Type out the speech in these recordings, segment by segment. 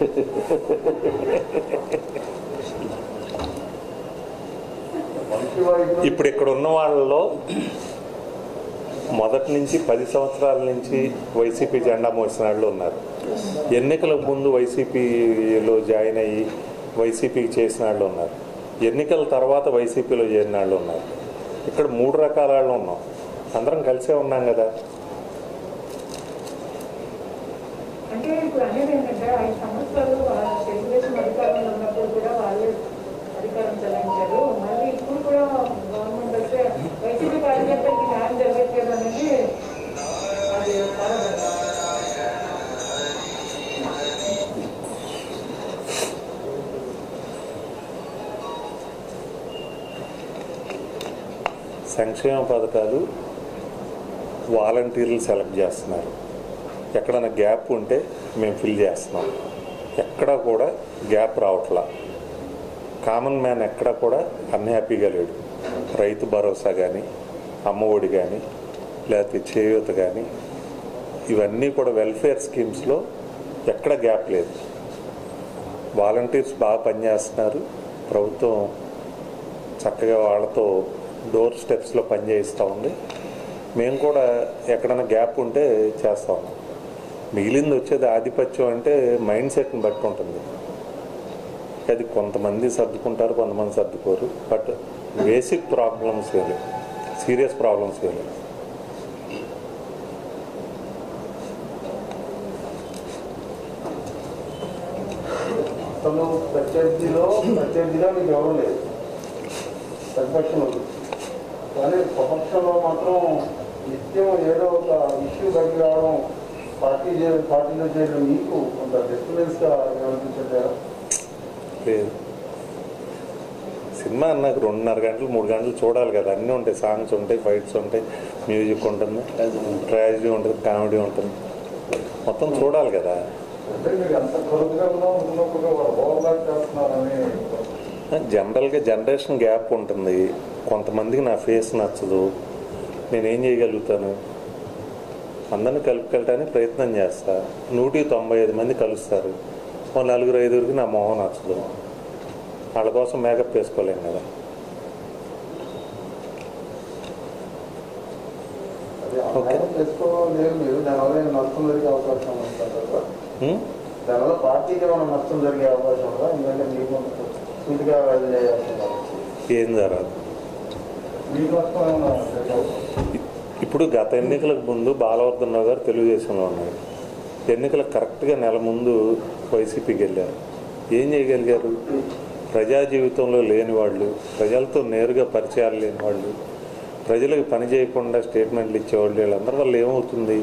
మంచి వైపు ఇప్పుడు ఇక్కడ ఉన్న వాళ్ళలో మొదటి నుంచి పది సంవత్సరాల నుంచి వైసీపీ జెండా మోసిన వాళ్ళు ఉన్నారు ఎన్నికలకు ముందు వైసీపీలో జాయిన్ అయ్యి వైసీపీకి చేసిన వాళ్ళు ఉన్నారు ఎన్నికల తర్వాత వైసీపీలో చేరిన వాళ్ళు ఉన్నారు ఇక్కడ మూడు రకాల వాళ్ళు ఉన్నాం అందరం కలిసే ఉన్నాం కదా అంటే ఇప్పుడు అనేది ఏంటంటే ఐదు సంవత్సరాలు వాళ్ళ తెలుగుదేశం అధికారంలో ఉన్నప్పుడు కూడా వాళ్ళే అధికారం చెల్లించారు మళ్ళీ ఇప్పుడు కూడా గవర్నమెంట్ వస్తే వైసీపీ కార్యకర్తలకి న్యాయం జరగట్లేదు అనేది అది బాధాకరం. సంక్షేమ పథకాలు వాలంటీర్లు సెలెక్ట్ చేస్తున్నారు ఎక్కడైనా గ్యాప్ ఉంటే మేము ఫిల్ చేస్తున్నాం ఎక్కడా కూడా గ్యాప్ రావట్లా కామన్ మ్యాన్ ఎక్కడా కూడా అన్హ్యాపీగా లేడు రైతు భరోసా కానీ అమ్మఒడి కానీ లేకపోతే చేయూత కానీ ఇవన్నీ కూడా వెల్ఫేర్ స్కీమ్స్లో ఎక్కడ గ్యాప్ లేదు వాలంటీర్స్ బాగా పనిచేస్తున్నారు ప్రభుత్వం చక్కగా వాళ్ళతో డోర్ స్టెప్స్లో పనిచేస్తూ ఉంది మేము కూడా ఎక్కడైనా గ్యాప్ ఉంటే చేస్తాం మిగిలింది వచ్చేది ఆధిపత్యం అంటే మైండ్ సెట్ని బట్టి ఉంటుంది అది కొంతమంది సర్దుకుంటారు కొంతమంది సర్దుకోరు బట్ బేసిక్ ప్రాబ్లమ్స్ వేలు సీరియస్ ప్రాబ్లమ్స్ వేలు అసలు ప్రత్యర్థిలో ప్రత్యర్థిగా మీకు ఎవరు లేదు ప్రతిపక్షం ఉంది కానీ స్వపక్షంలో మాత్రం నిత్యం ఏదో ఒక ఇష్యూ బయటకు రావడం పార్టీ చే- పార్టీలో చేయడం మీకు కొంత డిస్టర్బెన్స్గా ఏమనిపించట్లేదా లేదు సినిమా అన్నాక రెండున్నర గంటలు మూడు గంటలు చూడాలి కదా అన్నీ ఉంటాయి సాంగ్స్ ఉంటాయి ఫైట్స్ ఉంటాయి మ్యూజిక్ ఉంటుంది ట్రాజడీ ఉంటుంది కామెడీ ఉంటుంది మొత్తం చూడాలి కదా అంటే మీరు అంత కొరతగా ఉన్నప్పుడు ఓవర్లాక్ చేస్తున్నారని జనరల్గా జనరేషన్ గ్యాప్ ఉంటుంది కొంతమందికి నా ఫేస్ నచ్చదు నేనేం చేయగలుగుతాను అందరిని కలుపుకెళ్ళడానికి ప్రయత్నం చేస్తా నూటికి తొంభై ఐదు మంది కలుస్తారు ఓ నలుగురు ఐదుగురికి నా మొహం నచ్చదు వాళ్ళ కోసం మేకప్ వేసుకోలేం కదా అదే అన్యాయం చేసుకోలేదు మీరు దానివల్ల ఏమైనా నష్టం జరిగే అవకాశం ఉంటుంది కదా ఉం? దానివల్ల పార్టీకి ఏమైనా నష్టం జరిగే అవకాశం ఉందా ఎందుకంటే మీకు సూటిగా చేయాల్సింది కాబట్టి ఏం జరగదు మీకు నష్టం ఏమైనా జరిగే అవకాశం ఇప్పుడు గత ఎన్నికలకు ముందు బాలవర్ధనరావు గారు తెలుగుదేశంలో ఉన్నారు ఎన్నికలకు కరెక్ట్గా నెల ముందు వైసీపీకి వెళ్ళారు ఏం చేయగలిగారు ప్రజా జీవితంలో లేని వాళ్ళు ప్రజలతో నేరుగా పరిచయాలు లేని వాళ్ళు ప్రజలకు పని చేయకుండా స్టేట్మెంట్లు ఇచ్చేవాళ్ళు వీళ్ళందరి వల్ల ఏమవుతుంది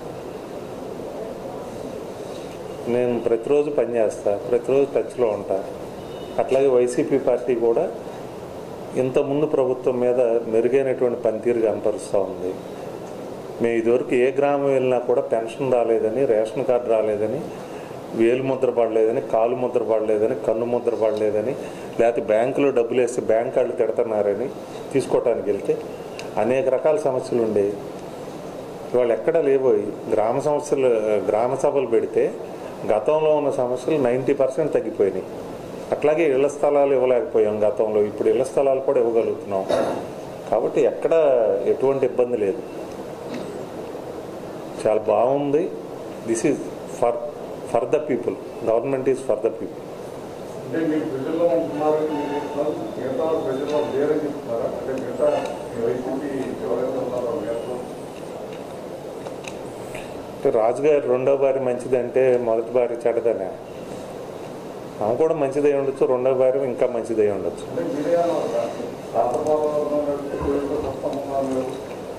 నేను ప్రతిరోజు పని చేస్తా ప్రతిరోజు టచ్లో ఉంటా అట్లాగే వైసీపీ పార్టీ కూడా ఇంతకుముందు ప్రభుత్వం మీద మెరుగైనటువంటి పనితీరు కనపరుస్తూ ఉంది మేము ఇదివరకు ఏ గ్రామం వెళ్ళినా కూడా పెన్షన్ రాలేదని రేషన్ కార్డు రాలేదని వేలు ముద్ర పడలేదని కాలు ముద్ర పడలేదని కన్ను ముద్ర పడలేదని లేకపోతే బ్యాంకులో డబ్బులు వేస్తే బ్యాంక్ వాళ్ళు తిడుతున్నారని తీసుకోవటానికి వెళ్తే అనేక రకాల సమస్యలు ఉండేవి ఇవాళ ఎక్కడ లేబోయి గ్రామ సమస్యలు గ్రామ సభలు పెడితే గతంలో ఉన్న సమస్యలు నైంటీ పర్సెంట్ తగ్గిపోయినాయి అట్లాగే ఇళ్ల స్థలాలు ఇవ్వలేకపోయాం గతంలో ఇప్పుడు ఇళ్ల స్థలాలు కూడా ఇవ్వగలుగుతున్నాం కాబట్టి ఎక్కడ ఎటువంటి ఇబ్బంది లేదు చాలా బాగుంది this is for for the people government is for the people అంటే మీరు ప్రజల్లో ఉంటున్నారు మీరు చెప్తున్నారు, మిగతా వాళ్ళు ప్రజల్లో లేరని చెప్తున్నారా అంటే మిగతా మీ వైసీపీ ఎవరైతే ఉన్నారో మిగతా అంటే రాజుగారు రెండో భార్య మంచిదంటే మొదటి భార్య చెడ్డదనే ఆమె కూడా మంచిదై ఉండొచ్చు రెండో భార్య ఇంకా మంచిదై ఉండొచ్చు అంటే మీరే అన్నారు కదా, రాష్ట్రపాలన సంబంధాలు లేవు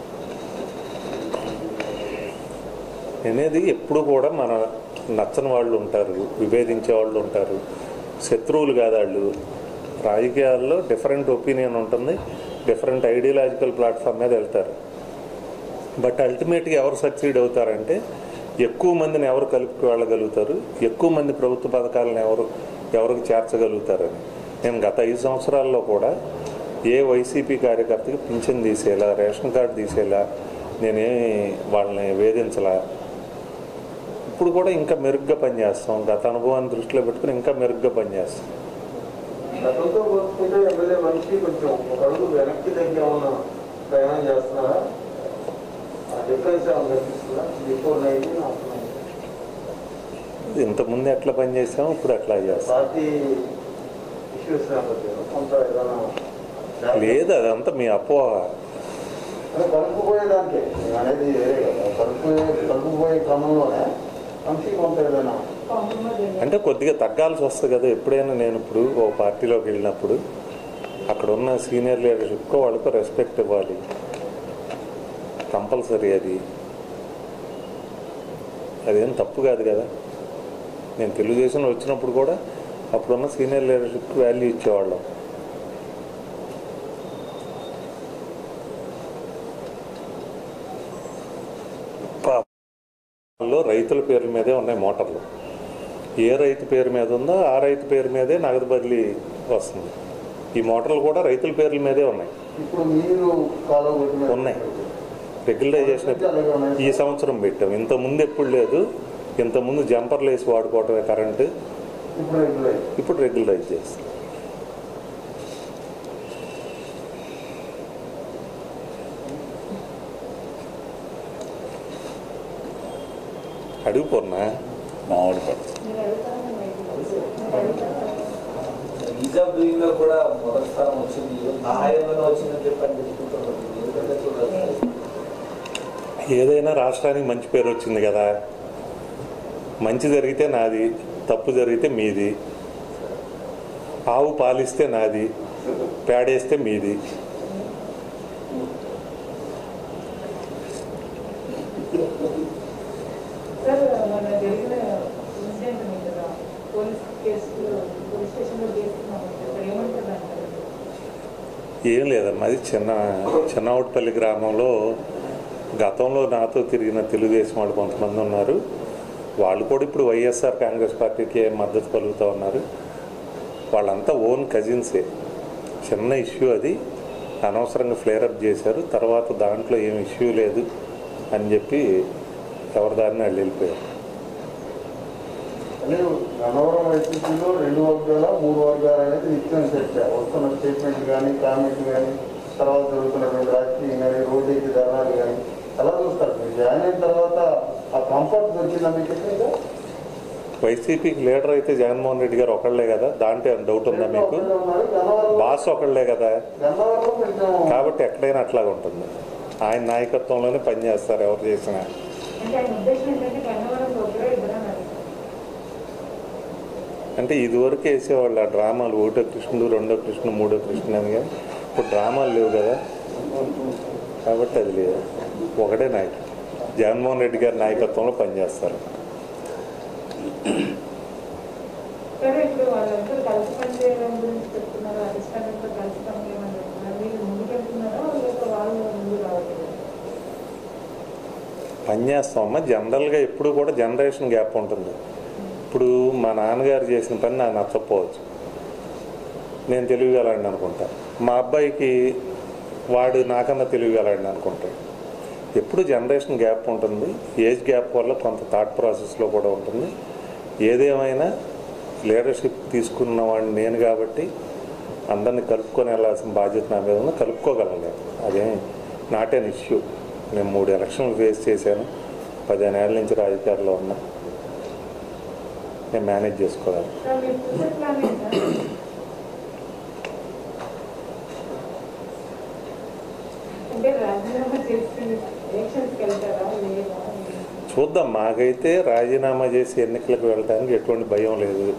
అనేది ఎప్పుడు కూడా మన నచ్చని వాళ్ళు ఉంటారు విభేదించే వాళ్ళు ఉంటారు శత్రువులు కాదు వాళ్ళు రాజకీయాల్లో డిఫరెంట్ ఒపీనియన్ ఉంటుంది డిఫరెంట్ ఐడియాలజికల్ ప్లాట్ఫామ్ మీద వెళ్తారు బట్ అల్టిమేట్గా ఎవరు సక్సీడ్ అవుతారంటే ఎక్కువ మందిని ఎవరు కలుపుకు వెళ్ళగలుగుతారు ఎక్కువ మంది ప్రభుత్వ పథకాలను ఎవరు ఎవరికి చేర్చగలుగుతారని నేను గత ఐదు సంవత్సరాల్లో కూడా ఏ వైసీపీ కార్యకర్తకి పింఛన్ తీసేలా రేషన్ కార్డు తీసేలా నేనేమి వాళ్ళని వేధించలా ఇప్పుడు కూడా ఇంకా మెరుగ్గా పనిచేస్తాం గత అనుభవాన్ని దృష్టిలో పెట్టుకుని ఇంకా మెరుగ్గా పనిచేస్తాం గతంతో పోల్చుకుంటే ఎమ్మెల్యే మనిషి కొంచెం ఒక అడుగు వెనక్కి దగ్గర ఉన్న ప్రయాణం చేస్తున్నారా ఆ డిఫరెన్స్ ఏమైనా కనిపిస్తుందా బిఫోర్ నైన్టీన్ ఆఫ్టర్ నైన్టీన్ ఇంతకుముందు ఎట్లా పనిచేసాం ఇప్పుడు అట్లా చేస్తాం పార్టీ ఇష్యూస్ నేపథ్యంలో కొంత ఏదైనా లేదు అదంతా మీ అపోహ అంటే కలుపుకుపోయేదానికే నేను అనేది వేరే కదా కలుపుకుపోయే కలుపుకుపోయే క్రమంలోనే మనిషి కొంత ఏదైనా కాంప్రమైజ్ అయ్యారు. అంటే కొద్దిగా తగ్గాల్సి వస్తుంది కదా ఎప్పుడైనా నేను ఇప్పుడు ఓ పార్టీలోకి వెళ్ళినప్పుడు అక్కడ ఉన్న సీనియర్ లీడర్షిప్కో వాళ్ళకు రెస్పెక్ట్ ఇవ్వాలి కంపల్సరీ అది అదేం తప్పు కాదు కదా నేను తెలుగుదేశంలో వచ్చినప్పుడు కూడా అప్పుడున్న సీనియర్ లీడర్షిప్కి వాల్యూ ఇచ్చేవాళ్ళం లో రైతుల పేర్ల మీదే ఉన్నాయి మోటార్లు ఏ రైతు పేరు మీద ఉందో ఆ రైతు పేరు మీదే నగదు బదిలీ వస్తుంది ఈ మోటార్లు కూడా రైతుల పేర్ల మీదే ఉన్నాయి ఇప్పుడు మీరు కాలో పెట్టిన ఉన్నాయి. రెగ్యులరైజేషన్ అలాగే ఉన్నాయి. ఈ సంవత్సరం పెట్టాం ఇంత ముందు ఎప్పుడు లేదు ఇంత ముందు జంపర్లు వేసి వాడుకోవటమే కరెంటు ఇప్పుడు రెగ్యులర్ ఇప్పుడు రెగ్యులరైజ్ చేస్తాం అడుగుపోన్నా మామిడి పడు మీరు అడుగుతారని నాకు తెలుసు. మీరు అడుగుతారా? ఈజ్ ఆఫ్ డూయింగ్ లో కూడా మొదటి స్థానం వచ్చింది ఆ హయాంలోనే వచ్చిందని చెప్పని చెప్పుకుంటున్నారు ఎందుకంటే చూడాలి ఏదైనా రాష్ట్రానికి మంచి పేరు వచ్చింది కదా మంచి జరిగితే నాది తప్పు జరిగితే మీది ఆవు పాలిస్తే నాది పేడేస్తే మీది సార్ మన జరిగిన ఇన్సిడెంట్ ఉంది కదా పోలీస్ కేసులో పోలీస్ స్టేషన్లో చేస్తున్నాము ఇక్కడ ఏమంటారు అంటారు ఏం లేదమ్మా అది చిన్న చిన్నవుట్పల్లి గ్రామంలో గతంలో నాతో తిరిగిన తెలుగుదేశం వాళ్ళు కొంతమంది ఉన్నారు వాళ్ళు కూడా ఇప్పుడు వైఎస్ఆర్ కాంగ్రెస్ పార్టీకి మద్దతు పలుకుతూ ఉన్నారు వాళ్ళంతా ఓన్ కజిన్సే చిన్న ఇష్యూ అది అనవసరంగా ఫ్లేరప్ చేశారు తర్వాత దాంట్లో ఏం ఇష్యూ లేదు అని చెప్పి ఎవరి దారిని వాళ్ళు వెళ్ళిపోయారు అంటే గన్నవరం వైసీపీలో రెండు వర్గాల మూడు వర్గాలు అనేది నిత్యం చర్చ వస్తున్న స్టేట్మెంట్ కానీ కామెంట్ కానీ తర్వాత జరుగుతున్నటువంటి రాజకీయం కానీ రోడ్డు ఎక్కి ధర్నాలు కానీ ఎలా చూస్తారు మీరు జాయిన్ అయిన తర్వాత ఆ కంఫర్ట్ దొరికిందా మీకు ఎక్కడ? వైసీపీకి లీడర్ అయితే జగన్మోహన్ రెడ్డి గారు ఒకళ్ళే కదా దాంట్లో ఏమైనా డౌట్ ఉందా మీకు ఒకళ్ళే ఉన్నారు. గన్నవరంలో బాస్ ఒకళ్ళే కదా గన్నవరంలో కొంచెం కాబట్టి ఎక్కడైనా అట్లాగే ఉంటుంది ఆయన నాయకత్వంలోనే పనిచేస్తారు ఎవరు చేసినా అంటే ఆయన ఉద్దేశం ఏంటంటే గన్నవరంలో ఒకరే ఇద్దరు అన్నారు అంటే ఇదివరకు వేసేవాళ్ళు ఆ డ్రామాలు ఒకటో కృష్ణుడు రెండో కృష్ణుడు మూడో కృష్ణుడు అని కానీ ఇప్పుడు డ్రామాలు లేవు కదా కాబట్టి అది లేదు ఒకటే నాయకుడు జగన్మోహన్ రెడ్డి గారి నాయకత్వంలో పనిచేస్తారు సరే ఇప్పుడు వాళ్ళందరూ కలిసి పనిచేయడం గురించి చెప్తున్నారు అధిష్టానంతో కలిసి పనిచేయమని చెప్తున్నారు మీరు ముందుకు వెళ్తున్నారా లేక వాళ్ళు ముందు రావట్లేదు పనిచేస్తామమ్మా జనరల్గా ఎప్పుడు కూడా జనరేషన్ గ్యాప్ ఉంటుంది ఇప్పుడు మా నాన్నగారు చేసిన పని నాకు నచ్చకపోవచ్చు నేను తెలివిగలండి అనుకుంటా మా అబ్బాయికి వాడు నాకన్నా తెలివిగలండి అనుకుంటాడు ఎప్పుడు జనరేషన్ గ్యాప్ ఉంటుంది ఏజ్ గ్యాప్ వల్ల కొంత థాట్ ప్రాసెస్లో కూడా ఉంటుంది ఏదేమైనా లీడర్షిప్ తీసుకున్న వాడిని నేను కాబట్టి అందరిని కలుపుకొని వెళ్ళాల్సిన బాధ్యత నా మీద ఉంది కలుపుకోగలను అదేం నాట్ అన్ ఇష్యూ నేను మూడు ఎలక్షన్లు ఫేస్ చేశాను పదిహేను ఏళ్ళ నుంచి రాజకీయాల్లో ఉన్నా నేను మేనేజ్ చేసుకోగలను సార్ మీ ఫ్యూచర్ ప్లాన్ ఏంటా అంటే రాజీనామా చేసి ఎలక్షన్స్కి వెళ్తారా లేదా చూద్దాం మాకైతే రాజీనామా చేసి ఎన్నికలకు వెళ్ళడానికి ఎటువంటి భయం లేదు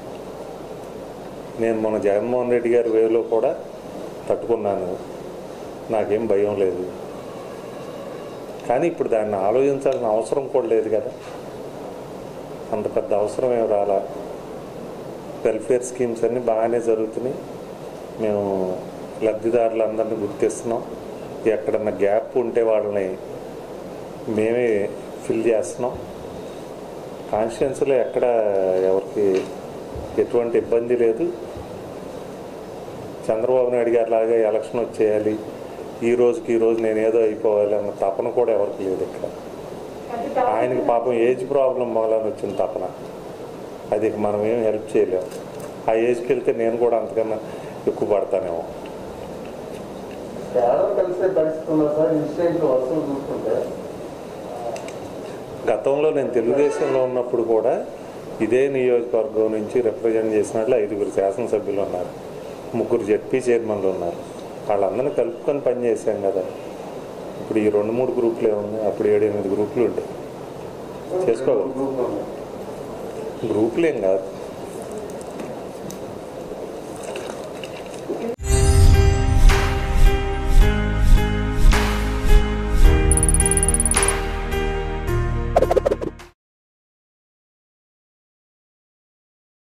నేను మన జగన్మోహన్ రెడ్డి గారి వేలో కూడా తట్టుకున్నాను నాకేం భయం లేదు కానీ ఇప్పుడు దాన్ని ఆలోచించాల్సిన అవసరం కూడా లేదు కదా అంత పెద్ద అవసరం ఏం రాలా వెల్ఫేర్ స్కీమ్స్ అన్నీ బాగానే జరుగుతున్నాయి మేము లబ్ధిదారులందరినీ గుర్తిస్తున్నాం ఎక్కడన్నా గ్యాప్ ఉంటే వాళ్ళని మేమే ఫిల్ చేస్తున్నాం కాన్స్టిట్యున్సీలో ఎక్కడ ఎవరికి ఎటువంటి ఇబ్బంది లేదు చంద్రబాబు నాయుడు గారి లాగా ఎలక్షన్ వచ్చేయాలి ఈ రోజుకి ఈ రోజు నేను ఏదో అయిపోవాలి అన్న తపన కూడా ఎవరికి లేదు ఇక్కడ అంటే టాపిక్ ఆయనకి పాపం ఏజ్ ప్రాబ్లం మూలాన వచ్చిన తపన అది ఇక మనం ఏం హెల్ప్ చేయలేం ఆ ఏజ్కి వెళ్తే నేను కూడా అంతకన్నా ఎక్కువ పడతానేమో కేడర్ కలిసే పరిస్థితి ఉన్నా సార్ ఇన్సిడెంట్ వరుసలు చూస్తుంటే గతంలో నేను తెలుగుదేశంలో ఉన్నప్పుడు కూడా ఇదే నియోజకవర్గం నుంచి రిప్రజెంట్ చేసినట్లు ఐదుగురు శాసనసభ్యులు ఉన్నారు ముగ్గురు జెడ్పీ చైర్మన్లు ఉన్నారు వాళ్ళందరినీ కలుపుకొని పనిచేసాం కదా ఇప్పుడు ఈ రెండు మూడు గ్రూపులే ఉన్నాయి అప్పుడు ఏడు ఎనిమిది గ్రూపులు ఉంటాయి చేసుకోగలం. గ్రూప్ ఉంది. గ్రూపులు ఏం కాదు